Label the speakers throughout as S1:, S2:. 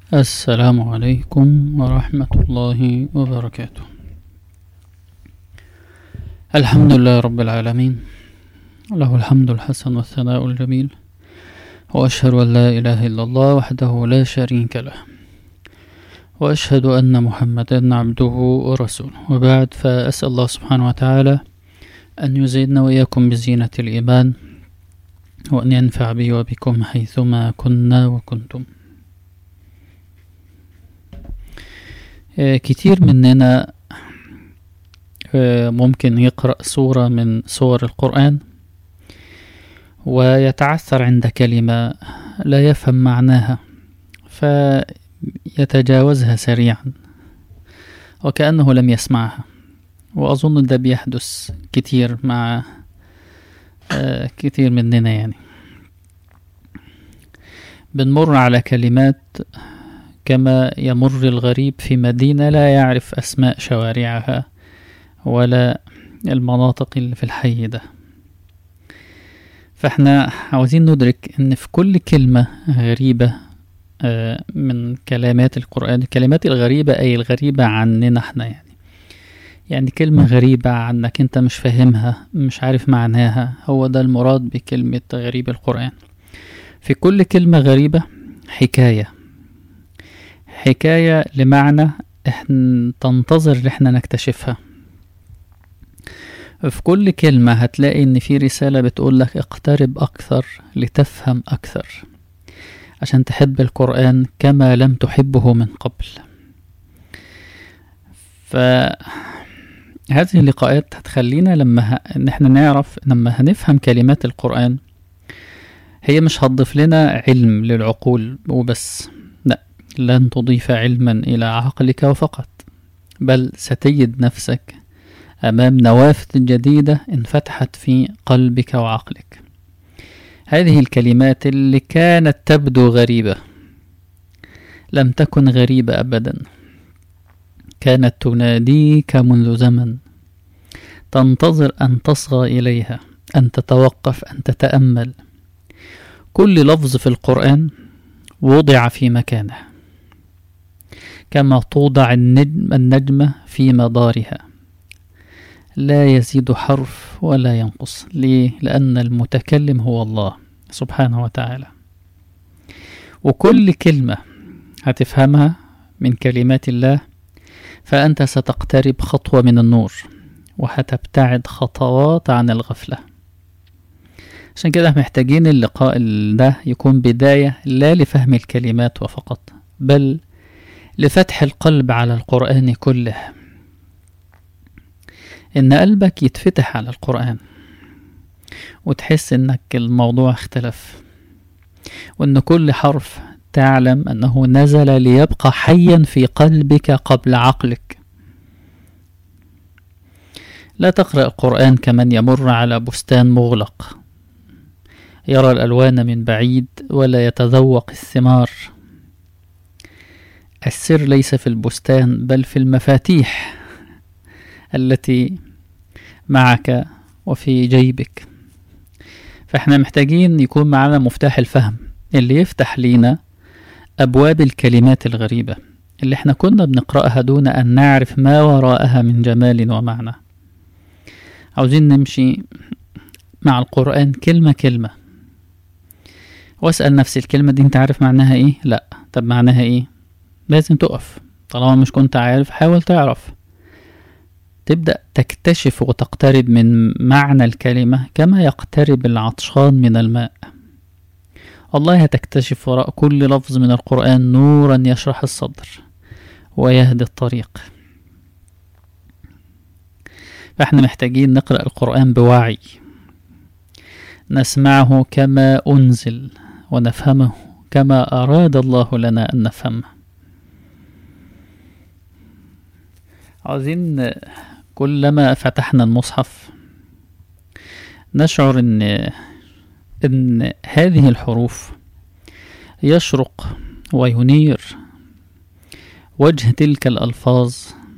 S1: السلام عليكم ورحمة الله وبركاته الحمد لله رب العالمين له الحمد الحسن والثناء الجميل وأشهد أن لا إله إلا الله وحده لا شريك له وأشهد أن محمدا عبده ورسوله وبعد فأسأل الله سبحانه وتعالى أن يزيدنا وإياكم بزينة الإيمان وأن ينفع بي وبكم حيثما كنا وكنتم كتير مننا ممكن يقرأ سورة من سور القرآن ويتعثر عند كلمة لا يفهم معناها فيتجاوزها سريعا وكأنه لم يسمعها وأظن ده بيحدث كتير مع كتير مننا يعني بنمر على كلمات كما يمر الغريب في مدينة لا يعرف أسماء شوارعها ولا المناطق اللي في الحي ده فاحنا عاوزين ندرك ان في كل كلمة غريبة من كلمات القرآن الكلمات الغريبة أي الغريبة عننا احنا يعني يعني كلمة غريبة عنك انت مش فاهمها مش عارف معناها هو ده المراد بكلمة غريب القرآن في كل كلمة غريبة حكاية حكاية لمعنى احنا تنتظر ان احنا نكتشفها في كل كلمة هتلاقي ان في رسالة بتقول لك اقترب اكثر لتفهم اكثر عشان تحب القرآن كما لم تحبه من قبل فهذه اللقاءات هتخلينا لما ه... ان احنا نعرف لما هنفهم كلمات القرآن هي مش هتضيف لنا علم للعقول وبس لا لن تضيف علما الى عقلك وفقط بل ستجد نفسك امام نوافذ جديدة انفتحت في قلبك وعقلك هذه الكلمات اللي كانت تبدو غريبة لم تكن غريبة ابدا كانت تناديك منذ زمن تنتظر ان تصغى اليها ان تتوقف ان تتامل كل لفظ في القران وضع في مكانه كما توضع النجم النجمه في مدارها لا يزيد حرف ولا ينقص ليه لان المتكلم هو الله سبحانه وتعالى وكل كلمه هتفهمها من كلمات الله فأنت ستقترب خطوة من النور وهتبتعد خطوات عن الغفلة عشان كده محتاجين اللقاء ده يكون بداية لا لفهم الكلمات وفقط بل لفتح القلب على القرآن كله إن قلبك يتفتح على القرآن وتحس إنك الموضوع اختلف وإن كل حرف تعلم أنه نزل ليبقى حيا في قلبك قبل عقلك لا تقرأ القرآن كمن يمر على بستان مغلق يرى الألوان من بعيد ولا يتذوق الثمار السر ليس في البستان بل في المفاتيح التي معك وفي جيبك فاحنا محتاجين يكون معنا مفتاح الفهم اللي يفتح لينا أبواب الكلمات الغريبة اللي احنا كنا بنقرأها دون أن نعرف ما وراءها من جمال ومعنى عاوزين نمشي مع القرآن كلمة كلمة واسأل نفسي الكلمة دي انت عارف معناها ايه؟ لا طب معناها ايه؟ لازم تقف طالما مش كنت عارف حاول تعرف تبدأ تكتشف وتقترب من معنى الكلمة كما يقترب العطشان من الماء والله هتكتشف وراء كل لفظ من القرآن نورا يشرح الصدر ويهدي الطريق فاحنا محتاجين نقرأ القرآن بوعي نسمعه كما أنزل ونفهمه كما أراد الله لنا أن نفهمه عاوزين كلما فتحنا المصحف نشعر ان ان هذه الحروف يشرق وينير وجه تلك الالفاظ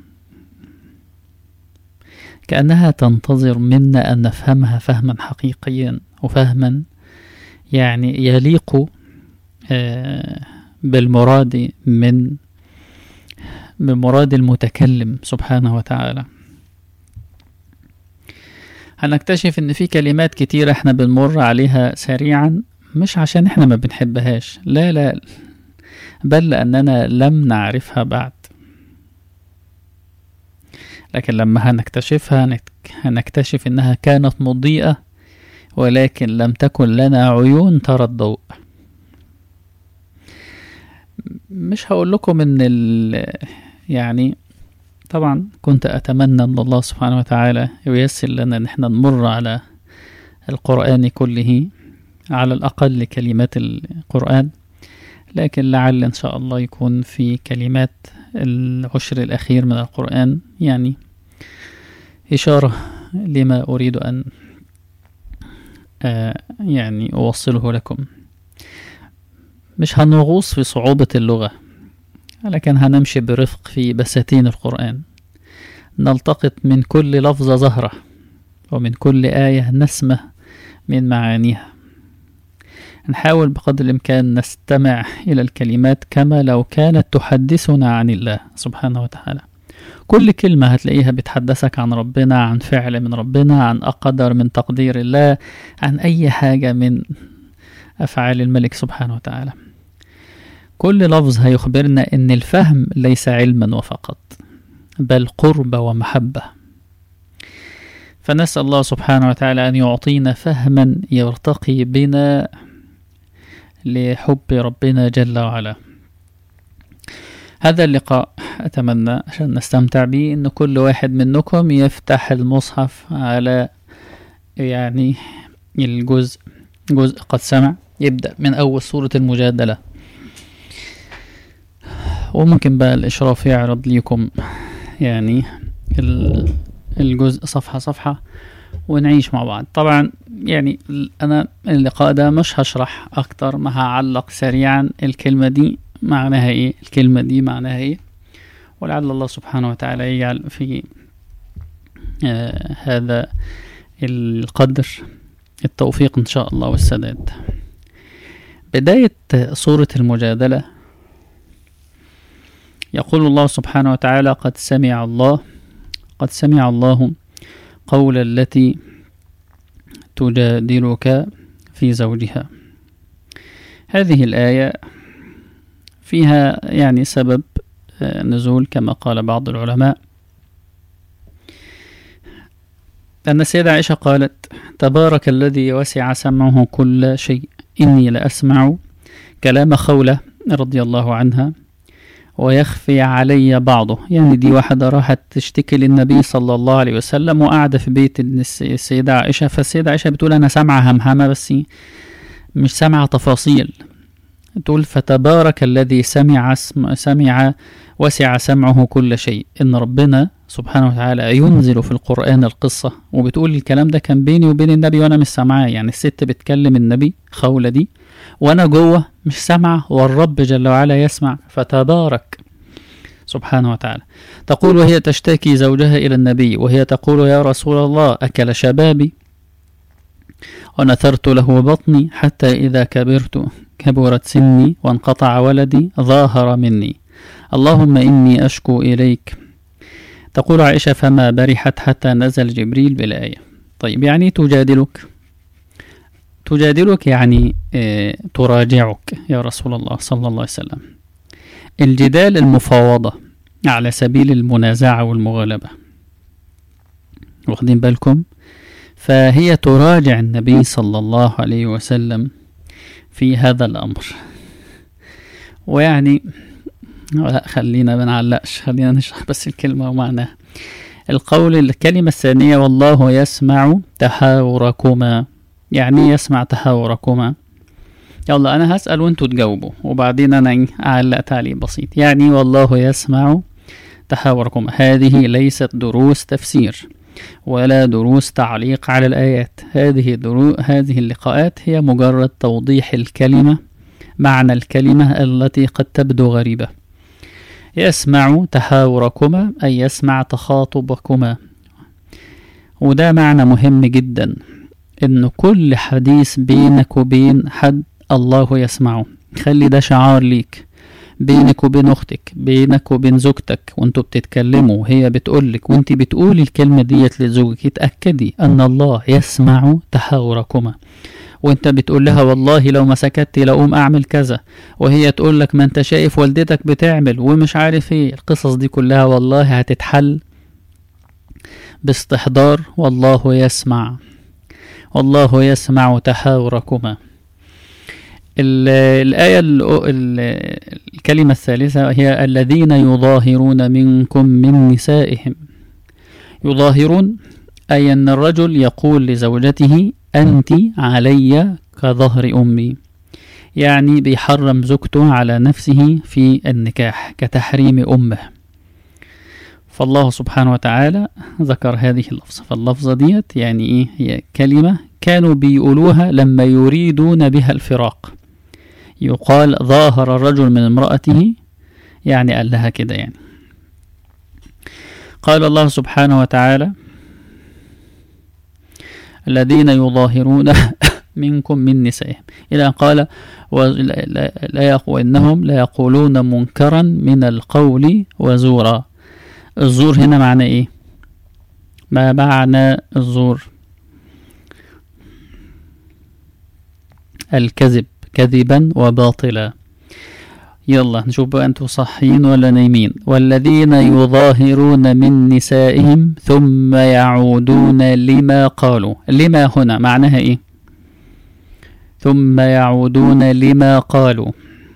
S1: كانها تنتظر منا ان نفهمها فهما حقيقيا وفهما يعني يليق بالمراد من بمراد المتكلم سبحانه وتعالى هنكتشف ان في كلمات كتير احنا بنمر عليها سريعا مش عشان احنا ما بنحبهاش لا لا بل لاننا لم نعرفها بعد لكن لما هنكتشفها هنكتشف انها كانت مضيئة ولكن لم تكن لنا عيون ترى الضوء مش هقول لكم ان ال يعني طبعا كنت اتمنى ان الله سبحانه وتعالى ييسر لنا ان احنا نمر على القرآن كله على الاقل كلمات القرآن لكن لعل ان شاء الله يكون في كلمات العشر الاخير من القرآن يعني اشارة لما اريد ان آه يعني اوصله لكم مش هنغوص في صعوبة اللغة لكن هنمشي برفق في بساتين القرآن نلتقط من كل لفظة زهرة ومن كل آية نسمة من معانيها نحاول بقدر الإمكان نستمع إلى الكلمات كما لو كانت تحدثنا عن الله سبحانه وتعالى كل كلمة هتلاقيها بتحدثك عن ربنا عن فعل من ربنا عن أقدر من تقدير الله عن أي حاجة من أفعال الملك سبحانه وتعالى كل لفظ هيخبرنا ان الفهم ليس علما وفقط بل قرب ومحبة فنسأل الله سبحانه وتعالى أن يعطينا فهما يرتقي بنا لحب ربنا جل وعلا هذا اللقاء أتمنى عشان نستمتع به أن كل واحد منكم يفتح المصحف على يعني الجزء جزء قد سمع يبدأ من أول سورة المجادلة وممكن بقى الإشراف يعرض ليكم يعني الجزء صفحة صفحة ونعيش مع بعض طبعا يعني أنا اللقاء ده مش هشرح أكتر ما هعلق سريعا الكلمة دي معناها إيه الكلمة دي معناها إيه ولعل الله سبحانه وتعالى يجعل في آه هذا القدر التوفيق إن شاء الله والسداد بداية سورة المجادلة يقول الله سبحانه وتعالى قد سمع الله قد سمع الله قول التي تجادلك في زوجها هذه الآية فيها يعني سبب نزول كما قال بعض العلماء أن السيدة عائشة قالت تبارك الذي وسع سمعه كل شيء إني لأسمع كلام خولة رضي الله عنها ويخفي علي بعضه يعني دي واحدة راحت تشتكي للنبي صلى الله عليه وسلم وقاعدة في بيت السيدة عائشة فالسيدة عائشة بتقول أنا سامعة همهمة بس مش سامعة تفاصيل تقول فتبارك الذي سمع سمع وسع سمعه كل شيء إن ربنا سبحانه وتعالى ينزل في القرآن القصة وبتقول الكلام ده كان بيني وبين النبي وأنا مش سامعاه يعني الست بتكلم النبي خولة دي وأنا جوه مش سامعة والرب جل وعلا يسمع فتبارك سبحانه وتعالى تقول وهي تشتكي زوجها إلى النبي وهي تقول يا رسول الله أكل شبابي ونثرت له بطني حتى إذا كبرت كبرت سني وانقطع ولدي ظاهر مني اللهم إني أشكو إليك تقول عائشة فما برحت حتى نزل جبريل بالآية طيب يعني تجادلك تجادلك يعني اه تراجعك يا رسول الله صلى الله عليه وسلم الجدال المفاوضة على سبيل المنازعة والمغالبة واخدين بالكم فهي تراجع النبي صلى الله عليه وسلم في هذا الأمر ويعني لا خلينا ما نعلقش خلينا نشرح بس الكلمة ومعناها القول الكلمة الثانية والله يسمع تحاوركما يعني يسمع تحاوركما يلا أنا هسأل وانتوا تجاوبوا وبعدين أنا أعلق تعليق بسيط يعني والله يسمع تحاوركما هذه ليست دروس تفسير ولا دروس تعليق على الآيات هذه درو هذه اللقاءات هي مجرد توضيح الكلمة معنى الكلمة التي قد تبدو غريبة يسمع تحاوركما أي يسمع تخاطبكما وده معنى مهم جدا إن كل حديث بينك وبين حد الله يسمعه خلي ده شعار ليك بينك وبين اختك بينك وبين زوجتك وانتوا بتتكلموا وهي بتقولك وانت بتقولي الكلمة ديت لزوجك اتأكدي ان الله يسمع تحاوركما وانت بتقول لها والله لو ما سكتي لأقوم اعمل كذا وهي تقول لك ما انت شايف والدتك بتعمل ومش عارف ايه القصص دي كلها والله هتتحل باستحضار والله يسمع والله يسمع تحاوركما ال- الآية ال- ال- الكلمة الثالثة هي الذين يظاهرون منكم من نسائهم يظاهرون أي أن الرجل يقول لزوجته أنت علي كظهر أمي يعني بيحرم زوجته على نفسه في النكاح كتحريم أمه فالله سبحانه وتعالى ذكر هذه اللفظة فاللفظة ديت يعني إيه هي كلمة كانوا بيقولوها لما يريدون بها الفراق يقال ظاهر الرجل من امرأته يعني قال لها كده يعني قال الله سبحانه وتعالى الذين يظاهرون منكم من نسائهم إلى أن قال ولا- لا- لا يقو إنهم لا يقولون منكرا من القول وزورا الزور هنا معنى إيه ما معنى الزور الكذب كذبا وباطلا يلا نشوف بقى انتوا صحيين ولا نايمين والذين يظاهرون من نسائهم ثم يعودون لما قالوا لما هنا معناها ايه ثم يعودون لما قالوا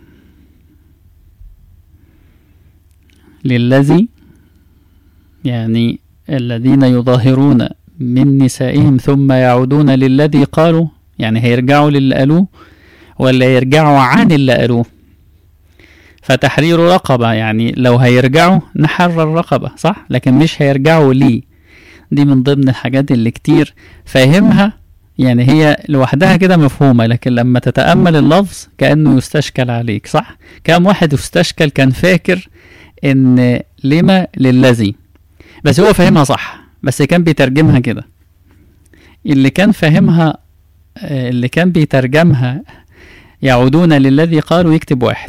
S1: للذي يعني الذين يظاهرون من نسائهم ثم يعودون للذي قالوا يعني هيرجعوا للي قالوه ولا يرجعوا عن اللي قالوه فتحرير رقبة يعني لو هيرجعوا نحرر رقبة صح لكن مش هيرجعوا ليه دي من ضمن الحاجات اللي كتير فاهمها يعني هي لوحدها كده مفهومة لكن لما تتأمل اللفظ كأنه يستشكل عليك صح كم واحد يستشكل كان فاكر ان لما للذي بس هو فاهمها صح بس كان بيترجمها كده اللي كان فاهمها آه، اللي كان بيترجمها يعودون للذي قالوا يكتب واحد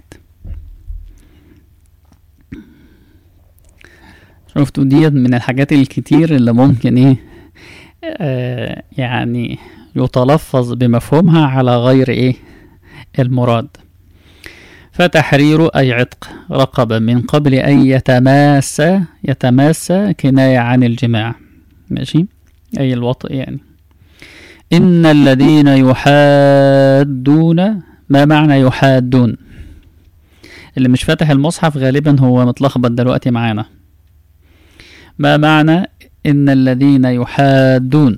S1: شفتوا ديت من الحاجات الكتير اللي ممكن ايه آه يعني يتلفظ بمفهومها على غير ايه المراد فتحرير أي عتق رقبة من قبل أن يتماس يتماس كناية عن الجماع ماشي أي الوطء يعني إن الذين يحادون ما معنى يحادون اللي مش فاتح المصحف غالبا هو متلخبط دلوقتي معانا ما معنى إن الذين يحادون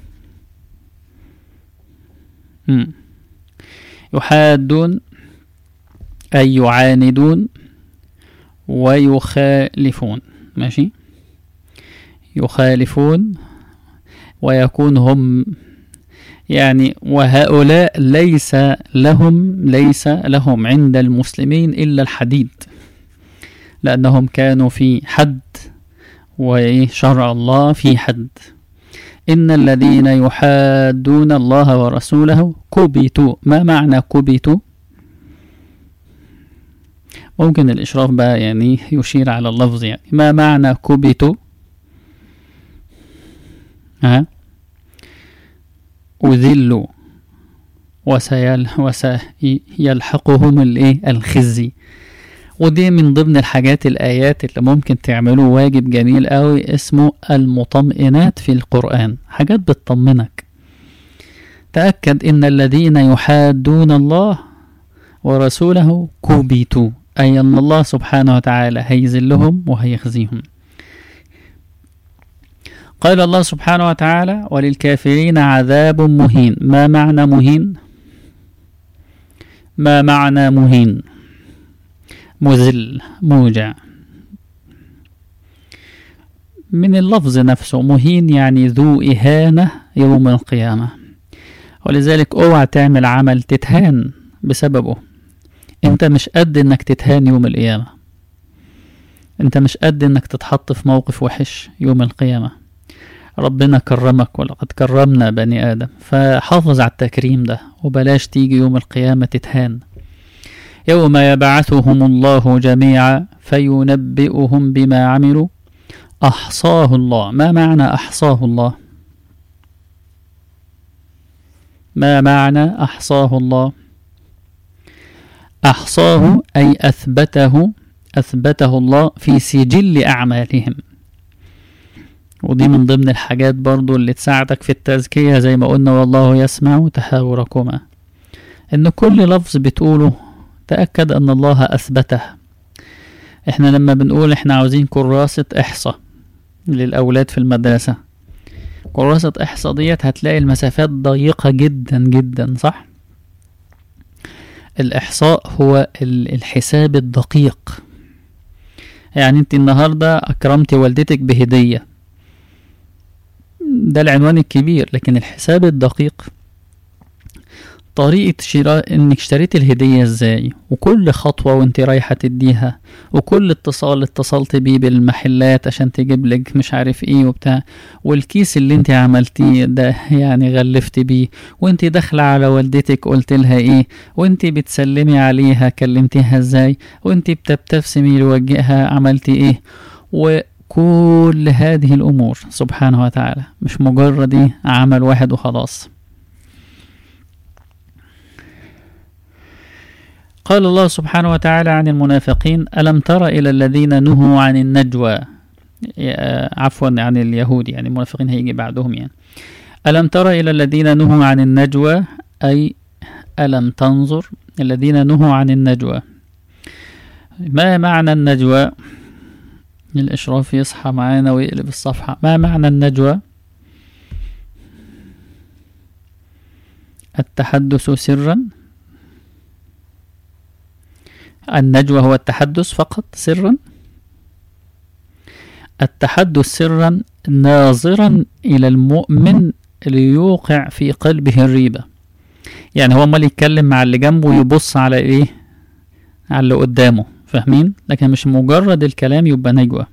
S1: مم. يحادون أي يعاندون ويخالفون ماشي يخالفون ويكون هم يعني وهؤلاء ليس لهم ليس لهم عند المسلمين إلا الحديد لأنهم كانوا في حد وشرع الله في حد إن الذين يحادون الله ورسوله كبتوا ما معنى كبتوا ممكن الإشراف بقى يعني يشير على اللفظ يعني ما معنى كبتوا ها أذلوا وسيل وسيلحقهم الايه الخزي ودي من ضمن الحاجات الآيات اللي ممكن تعملوا واجب جميل قوي اسمه المطمئنات في القرآن حاجات بتطمنك تأكد إن الذين يحادون الله ورسوله كبتوا أي أن الله سبحانه وتعالى هيذلهم وهيخزيهم قال الله سبحانه وتعالى وللكافرين عذاب مهين ما معنى مهين ما معنى مهين مذل موجع من اللفظ نفسه مهين يعني ذو إهانة يوم القيامة ولذلك اوعى تعمل عمل تتهان بسببه انت مش قد انك تتهان يوم القيامة انت مش قد انك تتحط في موقف وحش يوم القيامة ربنا كرمك ولقد كرمنا بني آدم فحافظ على التكريم ده وبلاش تيجي يوم القيامة تتهان يوم يبعثهم الله جميعا فينبئهم بما عملوا أحصاه الله ما معنى أحصاه الله ما معنى أحصاه الله أحصاه أي أثبته أثبته الله في سجل أعمالهم ودي من ضمن الحاجات برضو اللي تساعدك في التزكية زي ما قلنا والله يسمع تحاوركما إن كل لفظ بتقوله تأكد أن الله أثبته إحنا لما بنقول إحنا عاوزين كراسة إحصاء للأولاد في المدرسة كراسة إحصاء ديت هتلاقي المسافات ضيقة جدا جدا صح؟ الإحصاء هو الحساب الدقيق يعني انت النهاردة أكرمتي والدتك بهدية ده العنوان الكبير لكن الحساب الدقيق طريقة شراء انك اشتريت الهدية ازاي وكل خطوة وانت رايحة تديها وكل اتصال اتصلت بيه بالمحلات عشان تجيب لك مش عارف ايه وبتاع والكيس اللي انت عملتيه ده يعني غلفت بيه وانت داخلة على والدتك قلت لها ايه وانت بتسلمي عليها كلمتيها ازاي وانت بتبتسمي لوجهها عملتي ايه وكل هذه الامور سبحانه وتعالى مش مجرد ايه عمل واحد وخلاص قال الله سبحانه وتعالى عن المنافقين ألم تر إلى الذين نهوا عن النجوى عفوا عن اليهود يعني المنافقين هيجي بعدهم يعني ألم تر إلى الذين نهوا عن النجوى أي ألم تنظر الذين نهوا عن النجوى ما معنى النجوى الإشراف يصحى معانا ويقلب الصفحة ما معنى النجوى التحدث سرا النجوى هو التحدث فقط سرا التحدث سرا ناظرا إلى المؤمن ليوقع في قلبه الريبة يعني هو امال يتكلم مع اللي جنبه يبص على ايه على اللي قدامه فاهمين لكن مش مجرد الكلام يبقى نجوى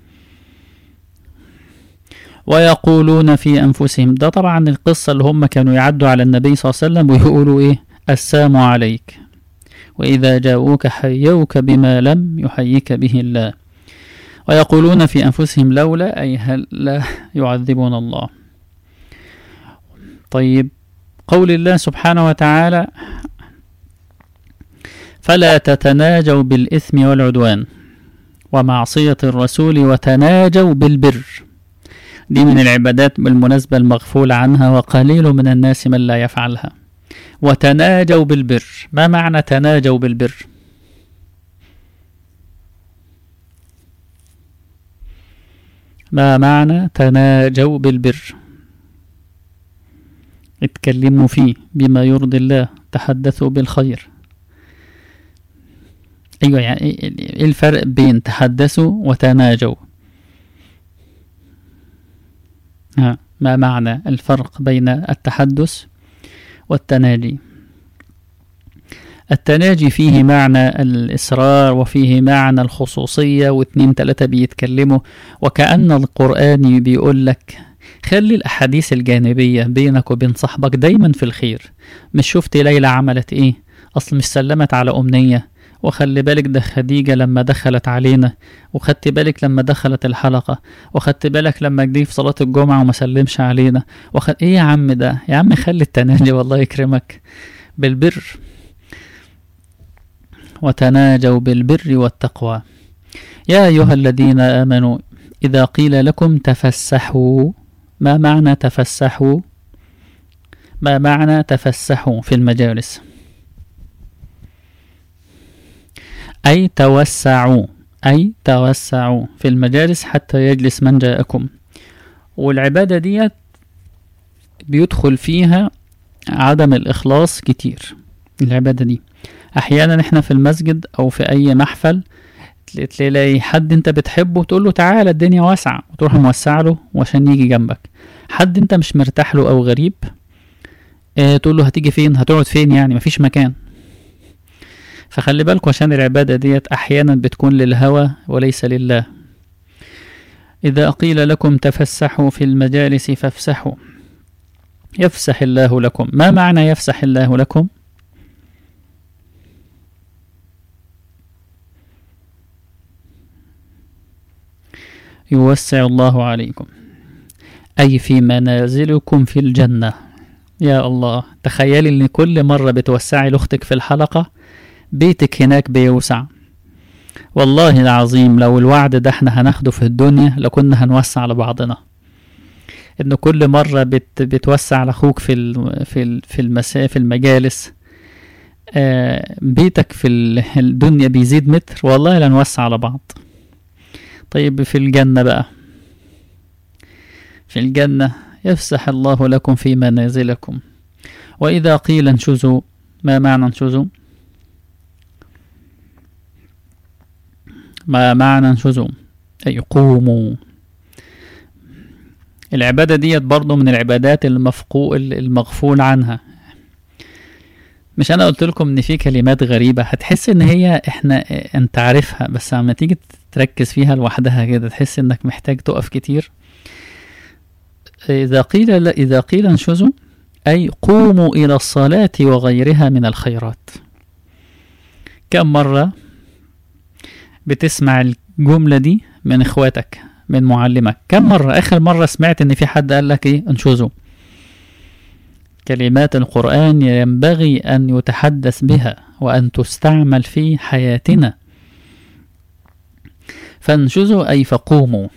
S1: ويقولون في أنفسهم ده طبعا القصة اللي هم كانوا يعدوا على النبي صلى الله عليه وسلم ويقولوا إيه السلام عليك وإذا جاءوك حيوك بما لم يحييك به الله ويقولون في أنفسهم لولا أي هل لا يعذبنا الله طيب قول الله سبحانه وتعالى فلا تتناجوا بالإثم والعدوان ومعصية الرسول وتناجوا بالبر دي من العبادات بالمناسبة المغفول عنها وقليل من الناس من لا يفعلها وتناجوا بالبر ما معنى تناجوا بالبر ما معنى تناجوا بالبر اتكلموا فيه بما يرضي الله تحدثوا بالخير ايوه يعني ايه الفرق بين تحدثوا وتناجوا ها ما معنى الفرق بين التحدث والتناجي التناجي فيه معنى الإصرار وفيه معنى الخصوصية واتنين تلاتة بيتكلموا وكأن القرآن بيقول لك خلي الأحاديث الجانبية بينك وبين صاحبك دايما في الخير مش شفت ليلى عملت ايه أصل مش سلمت على أمنية وخلي بالك ده خديجة لما دخلت علينا وخدت بالك لما دخلت الحلقة وخدت بالك لما جدي في صلاة الجمعة وما سلمش علينا وخد ايه يا عم ده يا عم خلي التناجي والله يكرمك بالبر وتناجوا بالبر والتقوى يا أيها الذين آمنوا إذا قيل لكم تفسحوا ما معنى تفسحوا ما معنى تفسحوا في المجالس أي توسعوا أي توسعوا في المجالس حتى يجلس من جاءكم والعبادة ديت بيدخل فيها عدم الإخلاص كتير العبادة دي أحيانا إحنا في المسجد أو في أي محفل تلاقي حد أنت بتحبه تقول له تعالى الدنيا واسعة وتروح موسع له وعشان يجي جنبك حد أنت مش مرتاح له أو غريب اه تقول له هتيجي فين هتقعد فين يعني مفيش مكان فخلي بالكم عشان العبادة ديت أحيانا بتكون للهوى وليس لله إذا قيل لكم تفسحوا في المجالس فافسحوا يفسح الله لكم ما معنى يفسح الله لكم يوسع الله عليكم أي في منازلكم في الجنة يا الله تخيلي ان كل مرة بتوسعي لاختك في الحلقة بيتك هناك بيوسع والله العظيم لو الوعد ده احنا هناخده في الدنيا لكنا هنوسع لبعضنا ان كل مرة بت بتوسع لاخوك في ال في ال في المسا في المجالس آه بيتك في ال- الدنيا بيزيد متر والله لنوسع على بعض طيب في الجنة بقى في الجنة يفسح الله لكم في منازلكم وإذا قيل انشزوا ما معنى انشزوا ما معنى انشزوا أي قوموا العبادة ديت برضو من العبادات المفقو المغفول عنها مش انا قلت لكم ان في كلمات غريبة هتحس ان هي احنا انت عارفها بس لما تيجي تركز فيها لوحدها كده تحس انك محتاج تقف كتير إذا قيل لا إذا قيل انشزوا أي قوموا إلى الصلاة وغيرها من الخيرات كم مرة بتسمع الجملة دي من إخواتك من معلمك كم مرة آخر مرة سمعت إن في حد قال لك إيه انشزوا كلمات القرآن ينبغي أن يتحدث بها وأن تستعمل في حياتنا فانشزوا أي فقوموا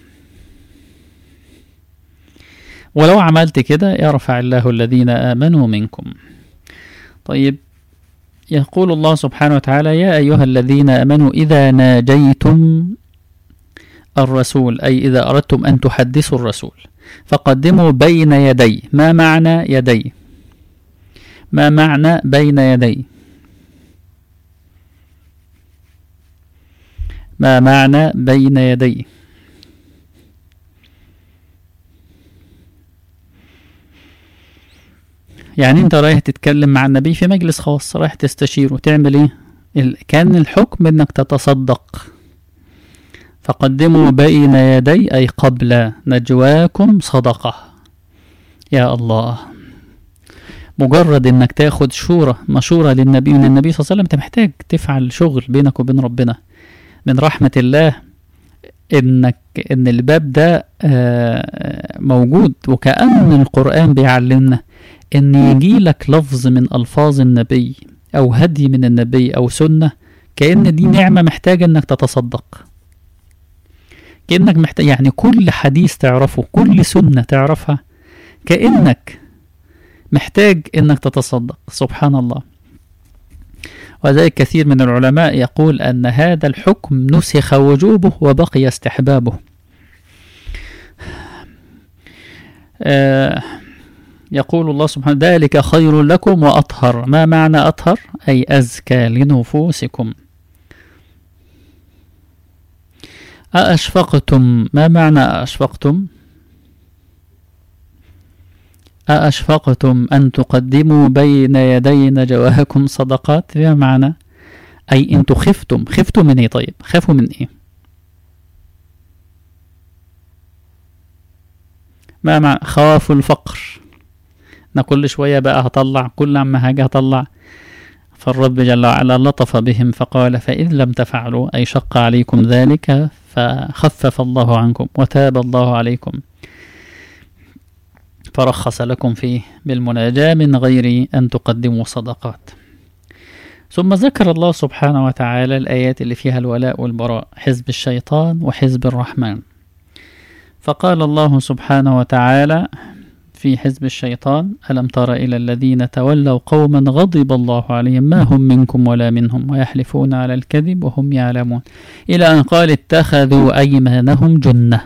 S1: ولو عملت كده يرفع الله الذين آمنوا منكم طيب يقول الله سبحانه وتعالى يا أيها الذين آمنوا إذا ناجيتم الرسول أي إذا أردتم أن تحدثوا الرسول فقدموا بين يدي ما معنى يدي ما معنى بين يدي ما معنى بين يدي يعني انت رايح تتكلم مع النبي في مجلس خاص رايح تستشيره تعمل ايه ال- كان الحكم انك تتصدق فقدموا بين يدي اي قبل نجواكم صدقة يا الله مجرد انك تاخد شورة مشورة للنبي من النبي صلى الله عليه وسلم انت محتاج تفعل شغل بينك وبين ربنا من رحمة الله انك ان الباب ده آه، موجود وكأن القرآن بيعلمنا ان يجي لك لفظ من الفاظ النبي او هدي من النبي او سنة كأن دي نعمة محتاجة انك تتصدق كأنك محتاج يعني كل حديث تعرفه كل سنة تعرفها كأنك محتاج انك تتصدق سبحان الله وذلك كثير من العلماء يقول أن هذا الحكم نسخ وجوبه وبقي استحبابه آه يقول الله سبحانه ذلك خير لكم وأطهر ما معنى أطهر أي أزكى لنفوسكم أأشفقتم ما معنى أأشفقتم أأشفقتم أن تقدموا بين يدي نجواكم صدقات ما معنى أي أنتوا خفتم خفتوا من إيه طيب خافوا من إيه ما معنى خافوا الفقر أنا كل شوية بقى هطلع كل عما هاجي هطلع فالرب جل وعلا لطف بهم فقال فإذ لم تفعلوا أي شق عليكم ذلك فخفف الله عنكم وتاب الله عليكم فرخص لكم فيه بالمناجاة من غير أن تقدموا صدقات ثم ذكر الله سبحانه وتعالى الآيات اللي فيها الولاء والبراء حزب الشيطان وحزب الرحمن فقال الله سبحانه وتعالى في حزب الشيطان ألم تر إلى الذين تولوا قوما غضب الله عليهم ما هم منكم ولا منهم ويحلفون على الكذب وهم يعلمون إلى أن قال اتخذوا أيمانهم جنة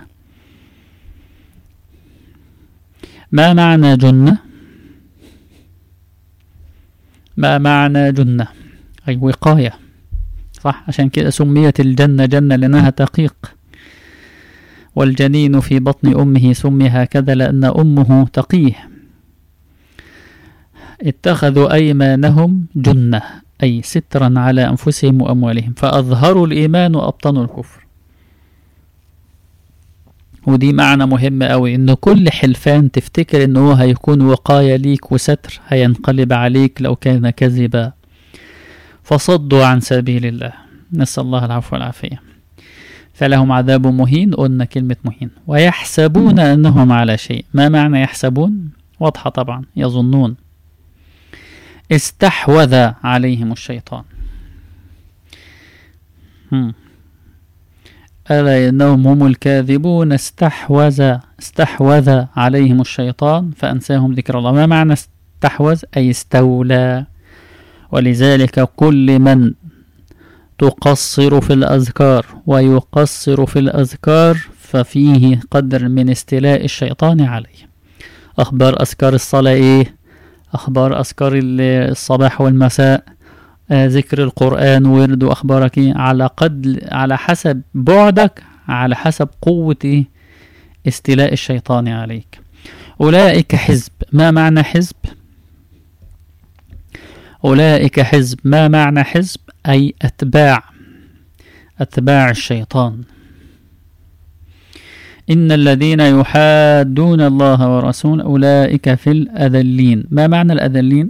S1: ما معنى جنة ما معنى جنة أي وقاية صح عشان كده سميت الجنة جنة لأنها تقيق والجنين في بطن أمه سمي هكذا لأن أمه تقيه اتخذوا أيمانهم جنة أي سترا على أنفسهم وأموالهم فأظهروا الإيمان وأبطنوا الكفر ودي معنى مهم قوي ان كل حلفان تفتكر ان هو هيكون وقاية ليك وستر هينقلب عليك لو كان كذبا فصدوا عن سبيل الله نسأل الله العفو والعافية فلهم عذاب مهين قلنا كلمة مهين ويحسبون أنهم على شيء ما معنى يحسبون واضحة طبعا يظنون استحوذ عليهم الشيطان هم. ألا إنهم هم الكاذبون استحوذ استحوذ عليهم الشيطان فأنساهم ذكر الله ما معنى استحوذ أي استولى ولذلك كل من تقصر في الأذكار ويقصر في الأذكار ففيه قدر من استيلاء الشيطان عليه أخبار أذكار الصلاة إيه أخبار أذكار الصباح والمساء آه ذكر القرآن ورد وأخبارك إيه على قد على حسب بعدك على حسب قوة إيه استيلاء الشيطان عليك أولئك حزب ما معنى حزب أولئك حزب ما معنى حزب أي أتباع أتباع الشيطان إن الذين يحادون الله ورسوله أولئك في الأذلين ما معنى الأذلين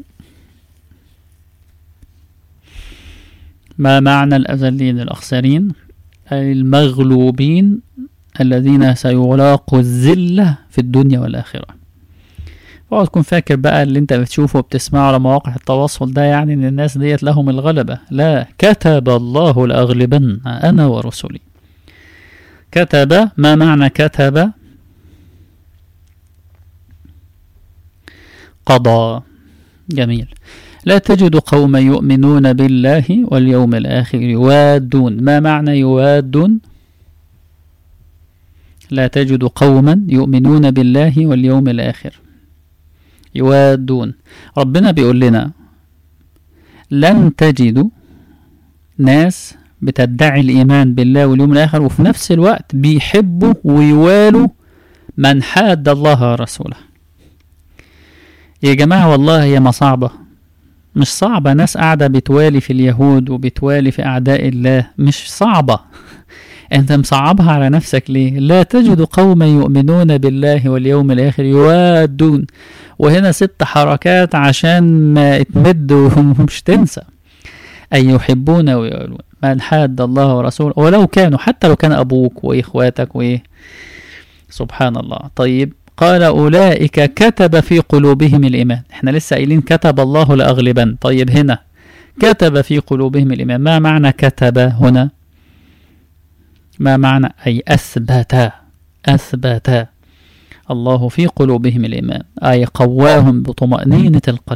S1: ما معنى الأذلين الأخسرين أي المغلوبين الذين سيلاقوا الذلة في الدنيا والآخرة اوعى تكون فاكر بقى اللي انت بتشوفه وبتسمعه على مواقع التواصل ده يعني ان الناس ديت لهم الغلبة لا كتب الله لأغلبن أنا ورسلي كتب ما معنى كتب قضى جميل لا تجد قوما يؤمنون بالله واليوم الآخر يوادون ما معنى يوادون لا تجد قوما يؤمنون بالله واليوم الآخر يوادون ربنا بيقول لنا لن تجدوا ناس بتدعي الإيمان بالله واليوم الآخر وفي نفس الوقت بيحبوا ويوالوا من حاد الله ورسوله يا جماعة والله هي ما صعبة مش صعبة ناس قاعدة بتوالي في اليهود وبتوالي في أعداء الله مش صعبة أنت مصعبها على نفسك ليه لا تجد قوما يؤمنون بالله واليوم الآخر يوادون وهنا ست حركات عشان ما تمد ومش تنسى أن يحبون ويقولون من حاد الله ورسوله ولو كانوا حتى لو كان أبوك وإخواتك وإيه سبحان الله طيب قال أولئك كتب في قلوبهم الإيمان احنا لسه قايلين كتب الله لأغلبن طيب هنا كتب في قلوبهم الإيمان ما معنى كتب هنا ما معنى أي أثبت أثبت الله في قلوبهم الإيمان أي قواهم بطمأنينة القلب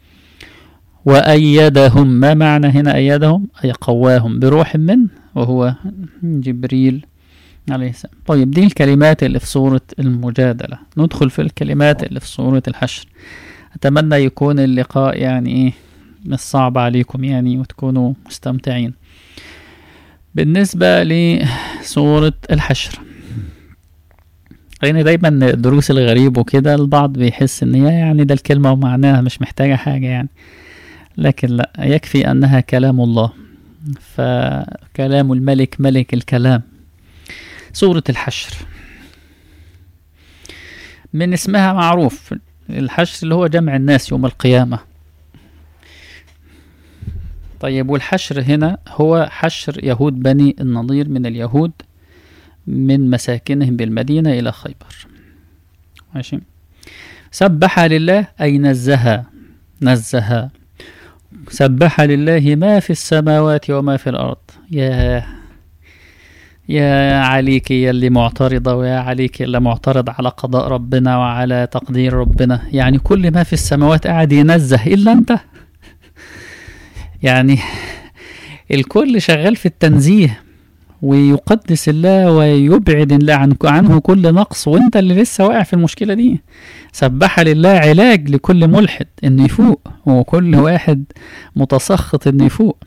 S1: وأيدهم ما معنى هنا أيدهم أي قواهم بروح منه وهو جبريل عليه السلام طيب دي الكلمات اللي في سورة المجادلة ندخل في الكلمات اللي في سورة الحشر أتمنى يكون اللقاء يعني إيه مش صعب عليكم يعني وتكونوا مستمتعين بالنسبة لسورة الحشر لأن دايما الدروس الغريب وكده البعض بيحس إن هي يعني ده الكلمة ومعناها مش محتاجة حاجة يعني لكن لا يكفي أنها كلام الله فكلام الملك ملك الكلام سورة الحشر من اسمها معروف الحشر اللي هو جمع الناس يوم القيامة طيب والحشر هنا هو حشر يهود بني النضير من اليهود من مساكنهم بالمدينة إلى خيبر ماشي سبح لله أي نزه نزه سبح لله ما في السماوات وما في الأرض يا يا عليك يا اللي معترضة ويا عليك اللي معترض على قضاء ربنا وعلى تقدير ربنا يعني كل ما في السماوات قاعد ينزه إلا أنت يعني الكل شغال في التنزيه ويقدس الله ويبعد الله عن عنه كل نقص وانت اللي لسه واقع في المشكله دي سبح لله علاج لكل ملحد انه يفوق وكل واحد متسخط انه يفوق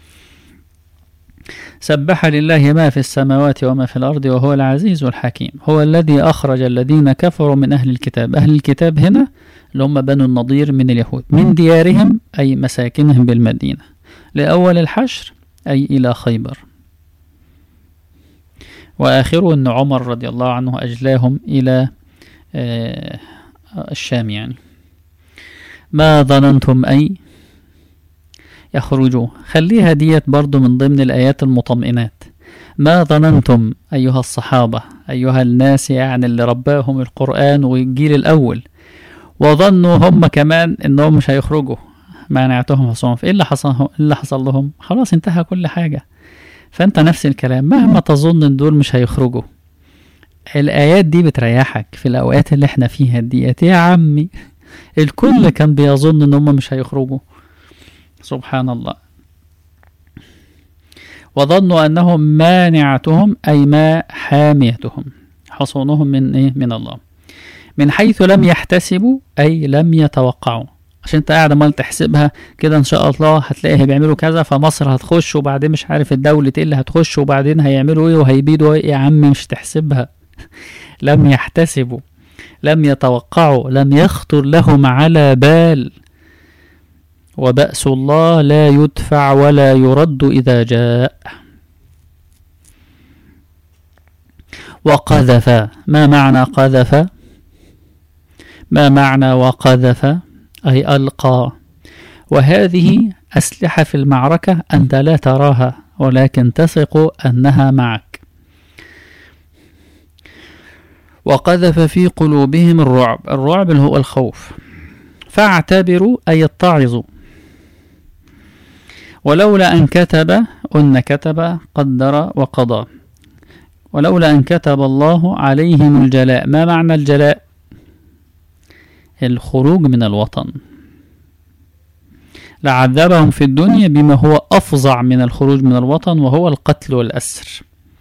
S1: سبح لله ما في السماوات وما في الارض وهو العزيز الحكيم هو الذي اخرج الذين كفروا من اهل الكتاب اهل الكتاب هنا اللي هم بنو النضير من اليهود من ديارهم اي مساكنهم بالمدينه لاول الحشر اي الى خيبر وآخره أن عمر رضي الله عنه أجلاهم إلى الشام يعني ما ظننتم أي يخرجوا خليها ديت برضو من ضمن الآيات المطمئنات ما ظننتم أيها الصحابة أيها الناس يعني اللي رباهم القرآن والجيل الأول وظنوا هم كمان إنهم مش هيخرجوا مانعتهم حصون إيه اللي حصل إيه اللي حصل لهم خلاص انتهى كل حاجة فأنت نفس الكلام مهما تظن إن دول مش هيخرجوا الآيات دي بتريحك في الأوقات اللي احنا فيها ديت يا عمي الكل كان بيظن إن هم مش هيخرجوا سبحان الله وظنوا أنهم مانعتهم أي ما حاميتهم حصونهم من إيه من الله من حيث لم يحتسبوا أي لم يتوقعوا عشان انت قاعد عمال تحسبها كده ان شاء الله هتلاقيه بيعملوا كذا فمصر هتخش وبعدين مش عارف الدولة ايه اللي هتخش وبعدين هيعملوا ايه وهيبيدوا ايه يا عم مش تحسبها لم يحتسبوا لم يتوقعوا لم يخطر لهم على بال وبأس الله لا يدفع ولا يرد إذا جاء وقذف ما معنى قذف ما معنى وقذف أي ألقى وهذه أسلحة في المعركة أنت لا تراها ولكن تثق أنها معك وقذف في قلوبهم الرعب الرعب اللي هو الخوف فاعتبروا أي اتعظوا ولولا أن كتب قلنا كتب قدر وقضى ولولا أن كتب الله عليهم الجلاء ما معنى الجلاء الخروج من الوطن لعذبهم في الدنيا بما هو أفظع من الخروج من الوطن وهو القتل والأسر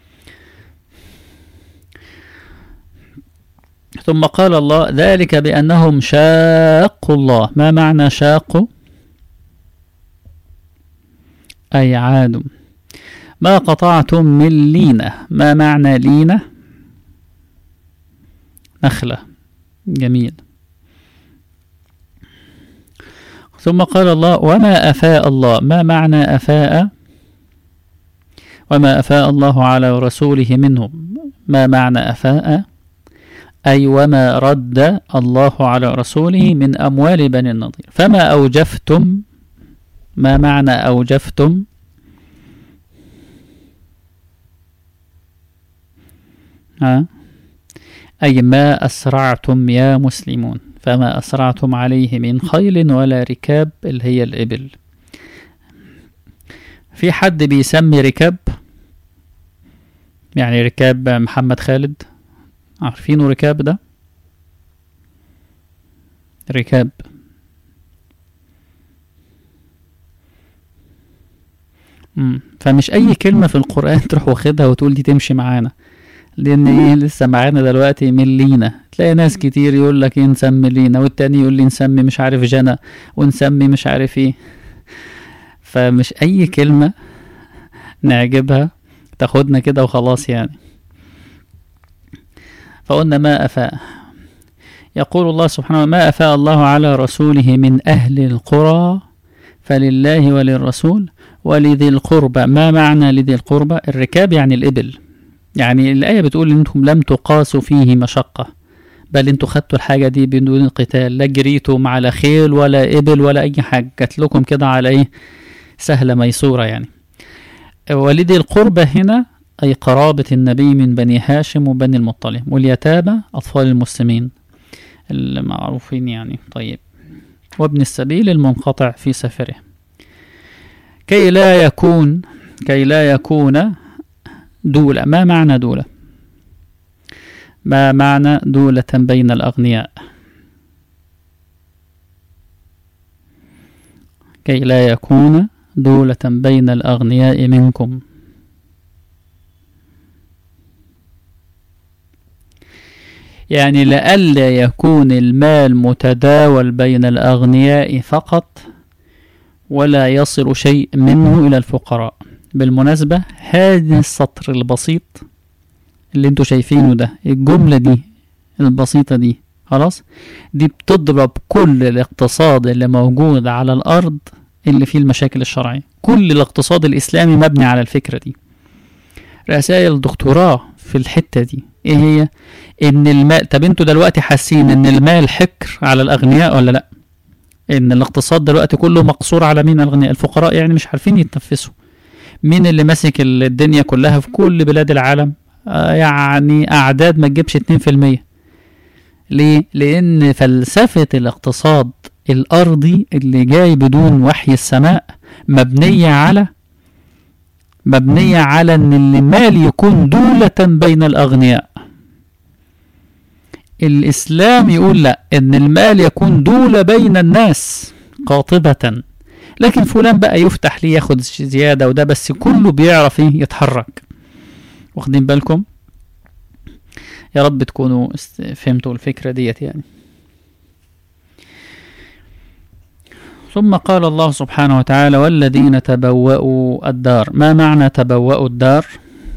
S1: ثم قال الله ذلك بأنهم شاقوا الله ما معنى شاقوا أي عادوا ما قطعتم من لينة ما معنى لينة نخلة جميل ثم قال الله وما أفاء الله ما معنى أفاء وما أفاء الله على رسوله منهم ما معنى أفاء أي وما رد الله على رسوله من أموال بني النضير فما أوجفتم ما معنى أوجفتم ها أي ما أسرعتم يا مسلمون فما أسرعتم عليه من خيل ولا ركاب اللي هي الإبل في حد بيسمي ركاب يعني ركاب محمد خالد عارفينه ركاب ده ركاب مم. فمش اي كلمة في القرآن تروح واخدها وتقول دي تمشي معانا لان ايه لسه معانا دلوقتي من لينا تلاقي ناس كتير يقول لك ايه نسمي لينا والتاني يقول لي نسمي مش عارف جنى ونسمي مش عارف ايه فمش اي كلمة نعجبها تاخدنا كده وخلاص يعني فقلنا ما أفاء يقول الله سبحانه ما أفاء الله على رسوله من أهل القرى فلله وللرسول ولذي القربى ما معنى لذي القربى الركاب يعني الإبل يعني الآية بتقول إنكم لم تقاسوا فيه مشقة بل انتوا خدتوا الحاجة دي بدون قتال لا جريتم على خيل ولا إبل ولا أي حاجة جات لكم كده على إيه سهلة ميسورة يعني ولذي القربى هنا أي قرابة النبي من بني هاشم وبني المطلب واليتامى أطفال المسلمين المعروفين يعني طيب وابن السبيل المنقطع في سفره كي لا يكون كي لا يكون دولة ما معنى دولة ما معنى دولة بين الأغنياء كي لا يكون دولة بين الأغنياء منكم يعني لئلا يكون المال متداول بين الأغنياء فقط ولا يصل شيء منه إلى الفقراء بالمناسبة هذا السطر البسيط اللي انتوا شايفينه ده الجملة دي البسيطة دي خلاص دي بتضرب كل الاقتصاد اللي موجود على الأرض اللي فيه المشاكل الشرعية كل الاقتصاد الإسلامي مبني على الفكرة دي رسائل دكتوراه في الحتة دي ايه هي ان المال طب انتوا دلوقتي حاسين ان المال حكر على الاغنياء ولا لا ان الاقتصاد دلوقتي كله مقصور على مين الغنياء الفقراء يعني مش عارفين يتنفسوا مين اللي ماسك الدنيا كلها في كل بلاد العالم آه يعني اعداد ما تجيبش 2% ليه لان فلسفه الاقتصاد الارضي اللي جاي بدون وحي السماء مبنيه على مبنيه على ان المال يكون دوله بين الاغنياء الإسلام يقول لا إن المال يكون دولة بين الناس قاطبة لكن فلان بقى يفتح ليه ياخد زيادة وده بس كله بيعرف ايه يتحرك واخدين بالكم يا رب تكونوا فهمتوا الفكرة ديت يعني ثم قال الله سبحانه وتعالى والذين تبوأوا الدار ما معنى تبوأوا الدار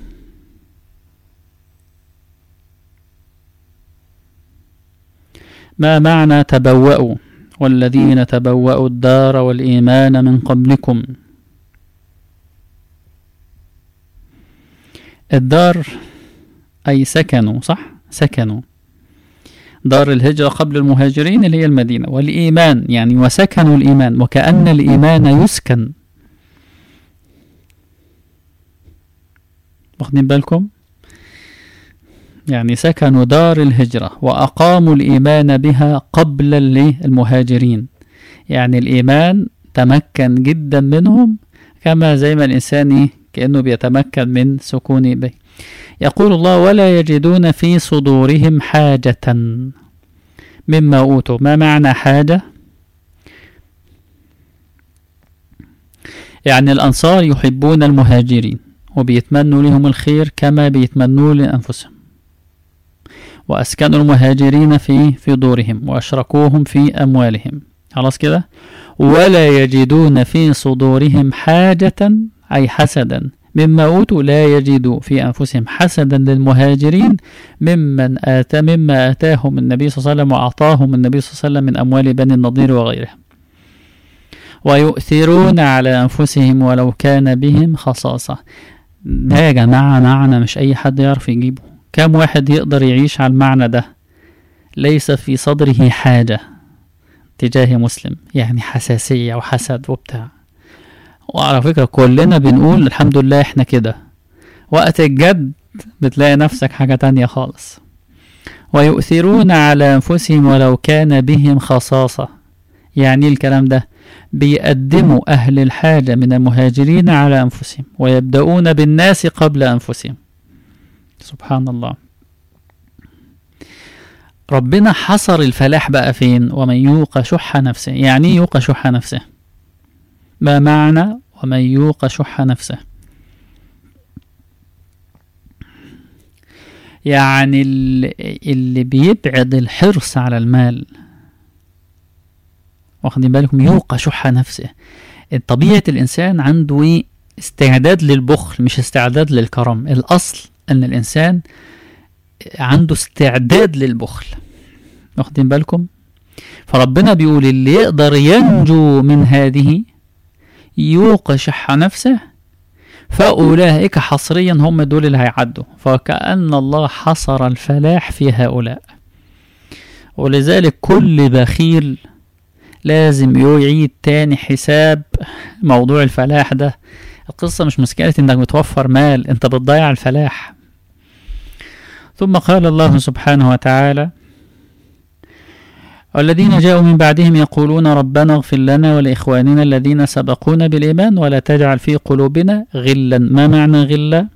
S1: ما معنى تبوأوا والذين تبوأوا الدار والإيمان من قبلكم الدار أي سكنوا صح سكنوا دار الهجرة قبل المهاجرين اللي هي المدينة والإيمان يعني وسكنوا الإيمان وكأن الإيمان يسكن واخدين بالكم يعني سكنوا دار الهجرة وأقاموا الإيمان بها قبل المهاجرين يعني الإيمان تمكن جدا منهم كما زي ما الإنسان كأنه بيتمكن من سكون به يقول الله ولا يجدون في صدورهم حاجة مما أوتوا ما معنى حاجة يعني الأنصار يحبون المهاجرين وبيتمنوا لهم الخير كما بيتمنوا لأنفسهم وأسكنوا المهاجرين في في دورهم وأشركوهم في أموالهم خلاص كده ولا يجدون في صدورهم حاجة أي حسدا مما أوتوا لا يجدوا في أنفسهم حسدا للمهاجرين ممن آتى مما آتاهم النبي صلى الله عليه وسلم وأعطاهم النبي صلى الله عليه وسلم من أموال بني النضير وغيرهم ويؤثرون على أنفسهم ولو كان بهم خصاصة ده يا جماعة معنى مش أي حد يعرف يجيبه كم واحد يقدر يعيش على المعنى ده ليس في صدره حاجة تجاه مسلم يعني حساسية وحسد وبتاع وعلى فكرة كلنا بنقول الحمد لله احنا كده وقت الجد بتلاقي نفسك حاجة تانية خالص ويؤثرون على أنفسهم ولو كان بهم خصاصة يعني الكلام ده بيقدموا أهل الحاجة من المهاجرين على أنفسهم ويبدأون بالناس قبل أنفسهم سبحان الله ربنا حصر الفلاح بقى فين ومن يوق شح نفسه يعني يوق شح نفسه ما معنى ومن يوق شح نفسه يعني اللي بيبعد الحرص على المال واخدين بالكم يوق شح نفسه طبيعة الإنسان عنده إيه استعداد للبخل مش استعداد للكرم الأصل أن الإنسان عنده استعداد للبخل واخدين بالكم فربنا بيقول اللي يقدر ينجو من هذه يوق شح نفسه فأولئك حصريا هم دول اللي هيعدوا فكأن الله حصر الفلاح في هؤلاء ولذلك كل بخيل لازم يعيد تاني حساب موضوع الفلاح ده القصة مش مسألة انك بتوفر مال انت بتضيع الفلاح ثم قال الله سبحانه وتعالى والذين جاءوا من بعدهم يقولون ربنا اغفر لنا ولإخواننا الذين سبقونا بالإيمان ولا تجعل في قلوبنا غلا ما معنى غلا